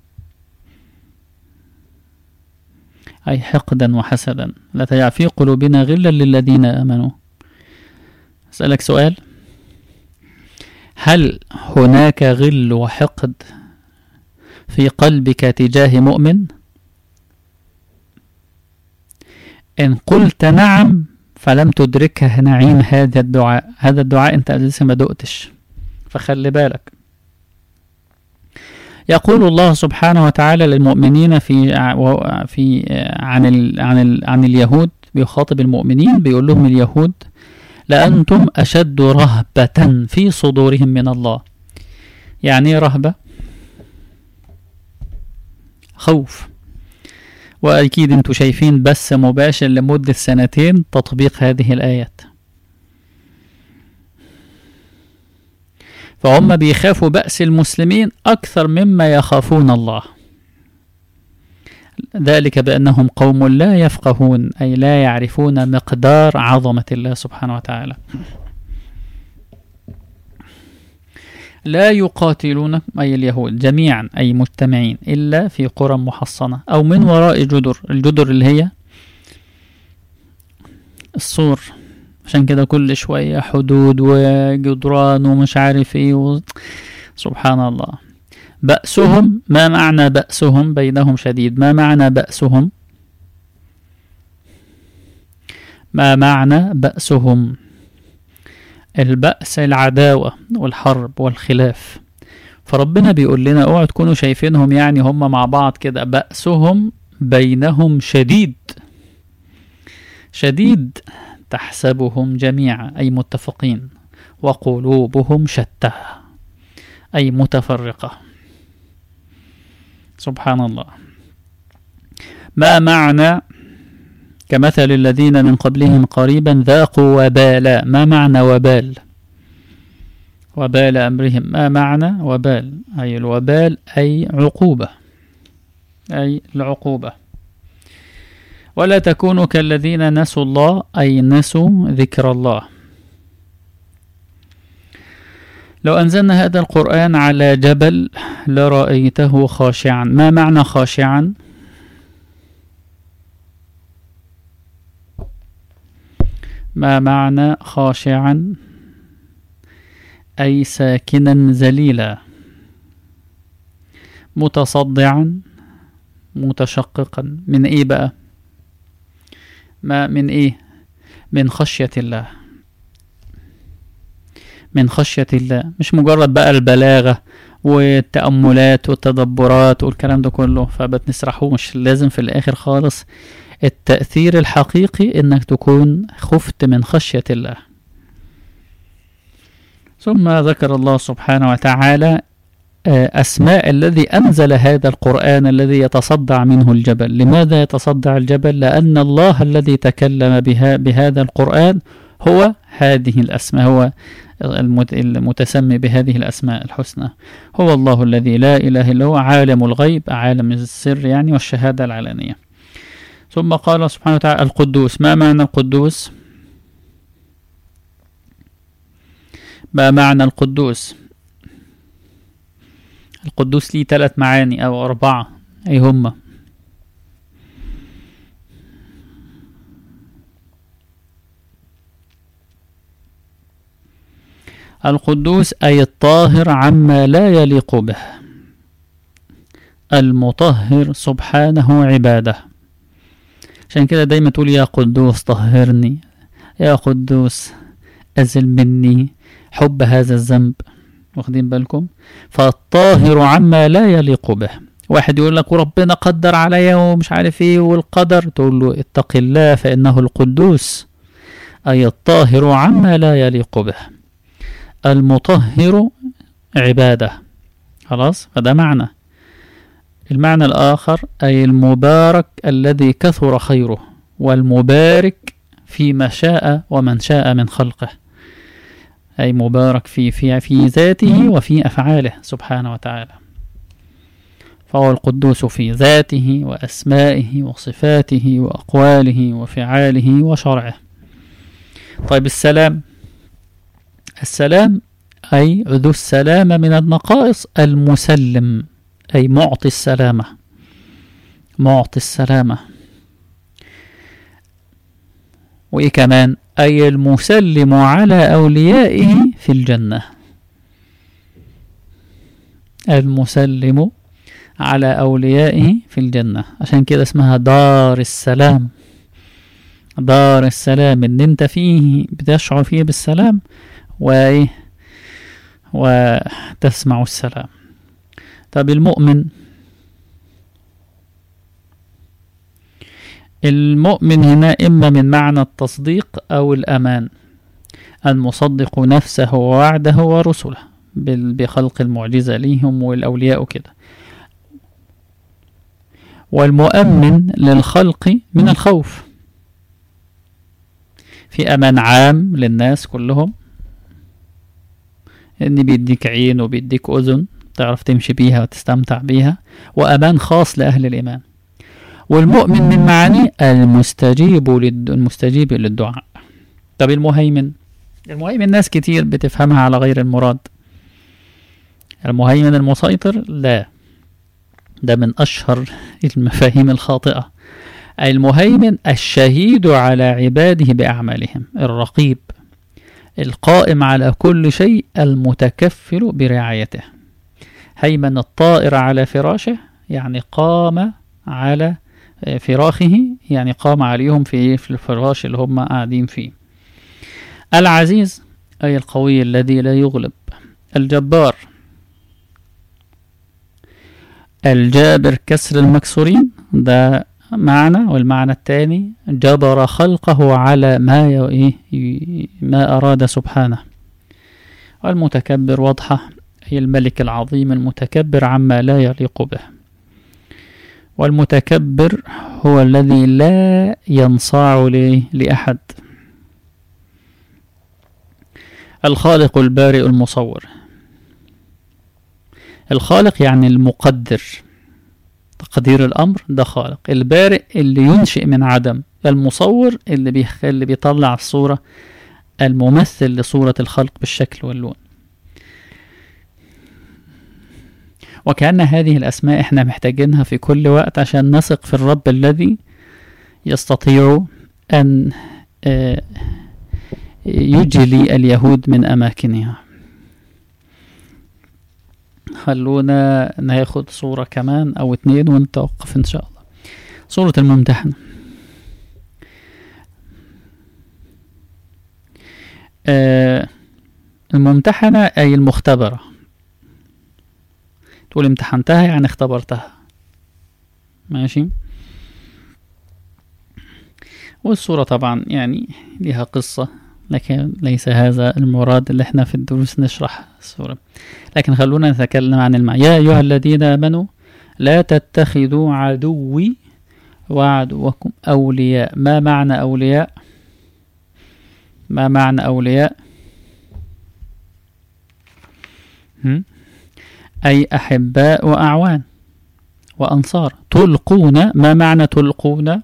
S1: أي حقدا وحسدا لا تجعل في قلوبنا غلا للذين آمنوا أسألك سؤال هل هناك غل وحقد في قلبك تجاه مؤمن إن قلت نعم فلم تدركه نعيم هذا الدعاء هذا الدعاء أنت لسه ما دقتش فخلي بالك يقول الله سبحانه وتعالى للمؤمنين في في عن ال عن ال عن اليهود بيخاطب المؤمنين بيقول لهم اليهود لأنتم أشد رهبة في صدورهم من الله يعني رهبة خوف وأكيد أنتم شايفين بس مباشر لمدة سنتين تطبيق هذه الآيات فهم بيخافوا بأس المسلمين أكثر مما يخافون الله ذلك بأنهم قوم لا يفقهون أي لا يعرفون مقدار عظمة الله سبحانه وتعالى لا يقاتلون أي اليهود جميعا أي مجتمعين إلا في قرى محصنة أو من وراء جدر الجدر اللي هي السور عشان كده كل شوية حدود وجدران ومش عارف ايه و... سبحان الله بأسهم ما معنى بأسهم بينهم شديد ما معنى بأسهم ما معنى بأسهم البأس العداوة والحرب والخلاف فربنا بيقول لنا اوعوا تكونوا شايفينهم يعني هم مع بعض كده بأسهم بينهم شديد شديد تحسبهم جميعا أي متفقين وقلوبهم شتى أي متفرقة سبحان الله ما معنى كمثل الذين من قبلهم قريبا ذاقوا وبالا ما معنى وبال وبال أمرهم ما معنى وبال أي الوبال أي عقوبة أي العقوبة ولا تكونوا كالذين نسوا الله أي نسوا ذكر الله لو أنزلنا هذا القرآن على جبل لرأيته خاشعا ما معنى خاشعا ما معنى خاشعا أي ساكنا ذليلا متصدعا متشققا من ايه بقى ما من ايه من خشية الله من خشية الله مش مجرد بقى البلاغة والتأملات والتدبرات والكلام ده كله فبتنسرحوش لازم في الآخر خالص التأثير الحقيقي إنك تكون خفت من خشية الله ثم ذكر الله سبحانه وتعالى أسماء الذي أنزل هذا القرآن الذي يتصدع منه الجبل لماذا يتصدع الجبل لأن الله الذي تكلم بها بهذا القرآن هو هذه الأسماء هو المتسمي بهذه الأسماء الحسنى هو الله الذي لا إله إلا هو عالم الغيب عالم السر يعني والشهادة العلانية ثم قال سبحانه وتعالى القدوس ما معنى القدوس ما معنى القدوس القدوس ليه ثلاث معاني أو أربعة أي هما القدوس أي الطاهر عما لا يليق به المطهر سبحانه عباده عشان كده دايما تقول يا قدوس طهرني يا قدوس أزل مني حب هذا الذنب واخدين بالكم فالطاهر عما لا يليق به واحد يقول لك وربنا قدر عليا ومش عارف ايه والقدر تقول له اتق الله فإنه القدوس أي الطاهر عما لا يليق به المطهر عبادة خلاص فده معنى المعنى الآخر أي المبارك الذي كثر خيره والمبارك فيما شاء ومن شاء من خلقه أي مبارك في في في ذاته وفي أفعاله سبحانه وتعالى فهو القدوس في ذاته وأسمائه وصفاته وأقواله وفعاله وشرعه طيب السلام السلام أي ذو السلامة من النقائص المسلم أي معطي السلامة معطي السلامة وإيه كمان أي المسلم على أوليائه في الجنة المسلم على أوليائه في الجنة عشان كده اسمها دار السلام دار السلام ان انت فيه بتشعر فيه بالسلام وايه وتسمع السلام طب المؤمن المؤمن هنا إما من معنى التصديق أو الأمان المصدق نفسه ووعده ورسله بخلق المعجزة ليهم والأولياء كده والمؤمن للخلق من الخوف في أمان عام للناس كلهم إن بيديك عين وبيديك أذن تعرف تمشي بيها وتستمتع بيها وأمان خاص لأهل الإيمان والمؤمن من معانيه المستجيب للد... المستجيب للدعاء طب المهيمن المهيمن ناس كتير بتفهمها على غير المراد المهيمن المسيطر لا ده من أشهر المفاهيم الخاطئة المهيمن الشهيد على عباده بأعمالهم الرقيب القائم على كل شيء المتكفل برعايته هيمن الطائر على فراشه يعني قام على فراخه يعني قام عليهم في في الفراش اللي هم قاعدين فيه العزيز أي القوي الذي لا يغلب الجبار الجابر كسر المكسورين ده معنى والمعنى الثاني جبر خلقه على ما ي... ما أراد سبحانه والمتكبر واضحة هي الملك العظيم المتكبر عما لا يليق به والمتكبر هو الذي لا ينصاع لأحد الخالق البارئ المصور الخالق يعني المقدر تقدير الأمر ده خالق البارئ اللي ينشئ من عدم المصور اللي, بيخ... اللي بيطلع الصورة الممثل لصورة الخلق بالشكل واللون وكأن هذه الأسماء احنا محتاجينها في كل وقت عشان نثق في الرب الذي يستطيع أن يجلي اليهود من أماكنها خلونا ناخد صورة كمان أو اتنين ونتوقف إن شاء الله صورة الممتحنة آه الممتحنة أي المختبرة تقول امتحنتها يعني اختبرتها ماشي والصورة طبعا يعني لها قصة لكن ليس هذا المراد اللي احنا في الدروس نشرح الصورة لكن خلونا نتكلم عن المعنى يا أيها الذين آمنوا لا تتخذوا عدوي وعدوكم أولياء ما معنى أولياء ما معنى أولياء هم؟ أي أحباء وأعوان وأنصار تلقون ما معنى تلقون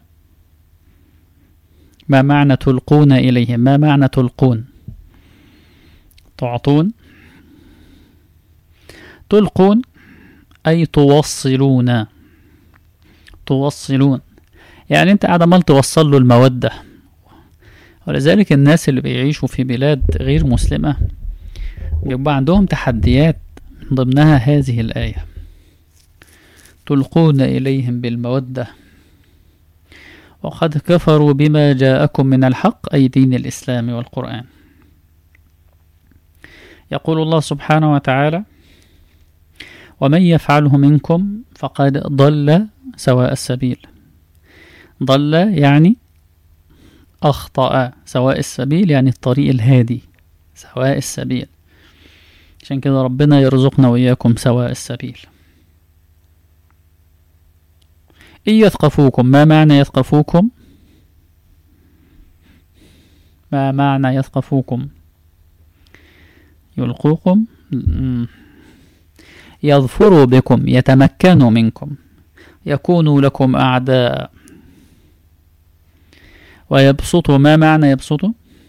S1: ما معنى تلقون إليهم ما معنى تلقون تعطون تلقون أي توصلون توصلون يعني أنت قاعد عمال توصل له المودة ولذلك الناس اللي بيعيشوا في بلاد غير مسلمة بيبقى عندهم تحديات من ضمنها هذه الآية تلقون إليهم بالمودة وقد كفروا بما جاءكم من الحق أي دين الإسلام والقرآن يقول الله سبحانه وتعالى ومن يفعله منكم فقد ضل سواء السبيل ضل يعني أخطأ سواء السبيل يعني الطريق الهادي سواء السبيل عشان كده ربنا يرزقنا وإياكم سواء السبيل إن يثقفوكم ما معنى يثقفوكم ما معنى يثقفوكم يلقوكم يظفروا بكم يتمكنوا منكم يكونوا لكم أعداء ويبسطوا ما معنى يبسطوا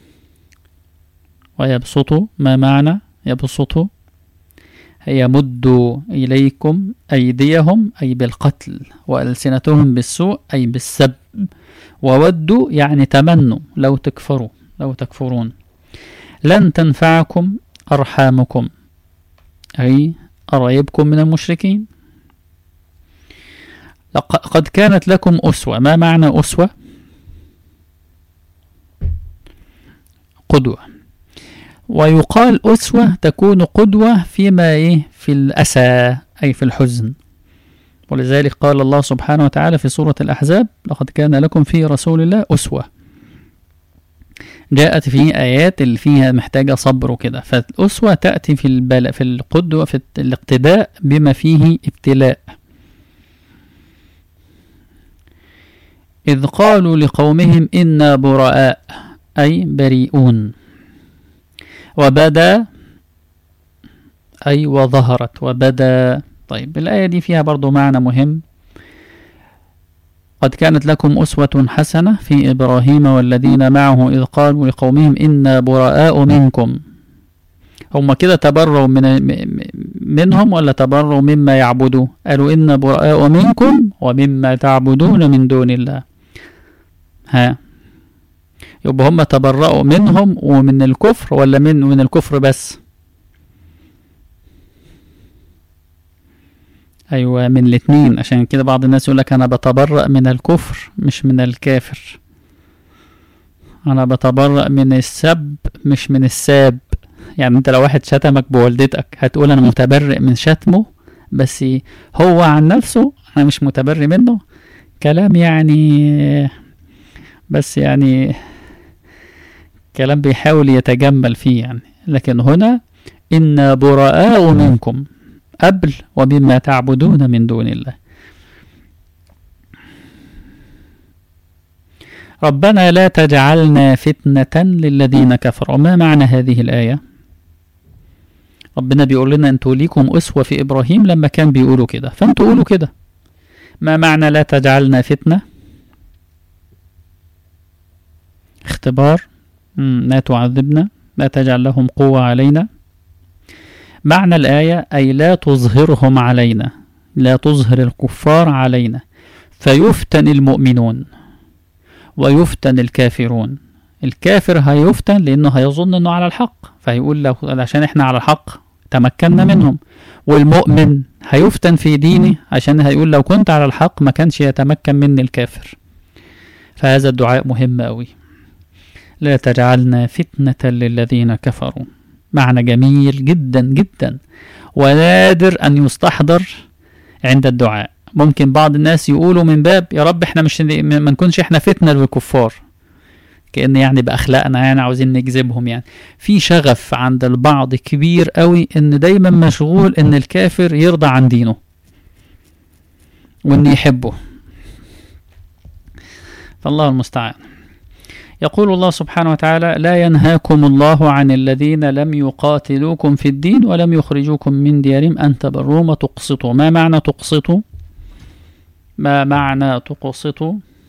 S1: ويبسطوا ما معنى يبسطوا يمدوا إليكم أيديهم أي بالقتل وألسنتهم بالسوء أي بالسب وودوا يعني تمنوا لو تكفروا لو تكفرون لن تنفعكم أرحامكم أي قرايبكم من المشركين قد كانت لكم أسوة ما معنى أسوة قدوة ويقال أسوة تكون قدوة فيما إيه في الأسى أي في الحزن ولذلك قال الله سبحانه وتعالى في سورة الأحزاب لقد كان لكم في رسول الله أسوة جاءت فيه آيات اللي فيها محتاجة صبر وكده فالأسوة تأتي في البلاء في القدوة في الاقتداء بما فيه ابتلاء إذ قالوا لقومهم إنا براء أي بريئون وبدا أي وظهرت وبدا طيب الآية دي فيها برضو معنى مهم قد كانت لكم أسوة حسنة في إبراهيم والذين معه إذ قالوا لقومهم إنا براء منكم هم كده تبروا من منهم ولا تبروا مما يعبدوا قالوا إنا براء منكم ومما تعبدون من دون الله ها يبقى هم تبرأوا منهم ومن الكفر ولا من من الكفر بس ايوه من الاتنين عشان كده بعض الناس يقول لك انا بتبرأ من الكفر مش من الكافر انا بتبرأ من السب مش من الساب يعني انت لو واحد شتمك بوالدتك هتقول انا متبرئ من شتمه بس هو عن نفسه انا مش متبرئ منه كلام يعني بس يعني كلام بيحاول يتجمل فيه يعني لكن هنا إنا براء منكم قبل ومما تعبدون من دون الله ربنا لا تجعلنا فتنة للذين كفروا ما معنى هذه الآية ربنا بيقول لنا انتوا ليكم أسوة في إبراهيم لما كان بيقولوا كده فانتوا قولوا كده ما معنى لا تجعلنا فتنة اختبار لا تعذبنا لا تجعل لهم قوة علينا معنى الآية أي لا تظهرهم علينا لا تظهر الكفار علينا فيفتن المؤمنون ويفتن الكافرون الكافر هيفتن لأنه هيظن أنه على الحق فهيقول لو عشان إحنا على الحق تمكنا منهم والمؤمن هيفتن في دينه عشان هيقول لو كنت على الحق ما كانش يتمكن مني الكافر فهذا الدعاء مهم أوي لا تجعلنا فتنة للذين كفروا معنى جميل جدا جدا ونادر أن يستحضر عند الدعاء ممكن بعض الناس يقولوا من باب يا رب احنا مش ما نكونش احنا فتنة للكفار كأن يعني بأخلاقنا يعني عاوزين نجذبهم يعني في شغف عند البعض كبير قوي ان دايما مشغول ان الكافر يرضى عن دينه وان يحبه فالله المستعان يقول الله سبحانه وتعالى لا ينهاكم الله عن الذين لم يقاتلوكم في الدين ولم يخرجوكم من ديارهم أن تبروا وتقسطوا ما معنى تقسطوا ما معنى تقسطوا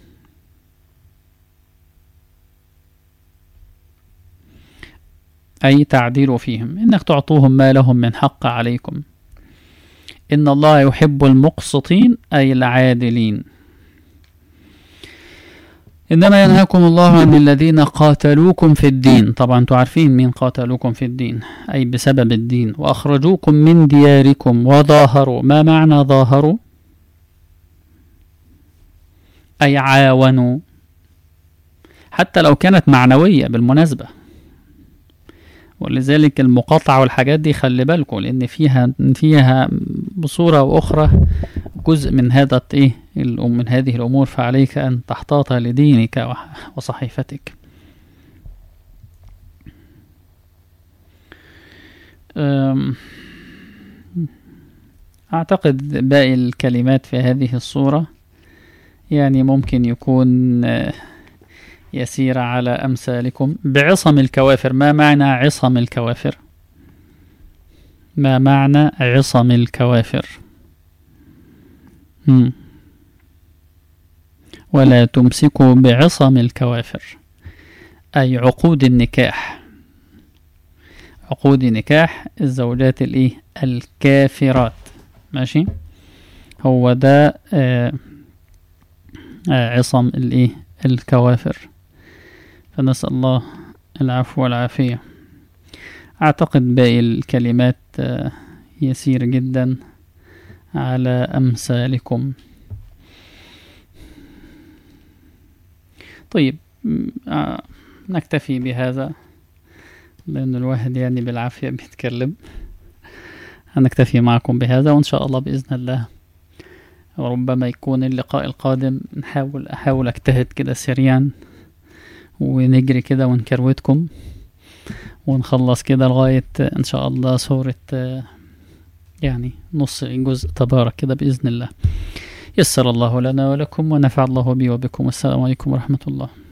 S1: أي تعديل فيهم إنك تعطوهم ما لهم من حق عليكم إن الله يحب المقسطين أي العادلين إنما ينهاكم الله عن الذين قاتلوكم في الدين طبعا تعرفين مين قاتلوكم في الدين أي بسبب الدين وأخرجوكم من دياركم وظاهروا ما معنى ظاهروا أي عاونوا حتى لو كانت معنوية بالمناسبة ولذلك المقاطعة والحاجات دي خلي بالكم لأن فيها فيها بصورة أو أخرى جزء من هذا إيه من هذه الأمور فعليك أن تحتاط لدينك وصحيفتك أعتقد باقي الكلمات في هذه الصورة يعني ممكن يكون يسير على أمثالكم بعصم الكوافر ما معنى عصم الكوافر ما معنى عصم الكوافر مم. ولا تمسكوا بعصم الكوافر أي عقود النكاح عقود نكاح الزوجات الايه الكافرات ماشي هو ده آه آه عصم الايه الكوافر فنسأل الله العفو والعافية أعتقد باقي الكلمات آه يسير جدا على أمثالكم طيب آه نكتفي بهذا لأن الواحد يعني بالعافية بيتكلم هنكتفي معكم بهذا وإن شاء الله بإذن الله وربما يكون اللقاء القادم نحاول أحاول أجتهد كده سريعا ونجري كده ونكروتكم ونخلص كده لغاية إن شاء الله سورة يعني نص جزء تبارك كده بإذن الله يسر الله لنا ولكم ونفع الله بي وبكم والسلام عليكم ورحمة الله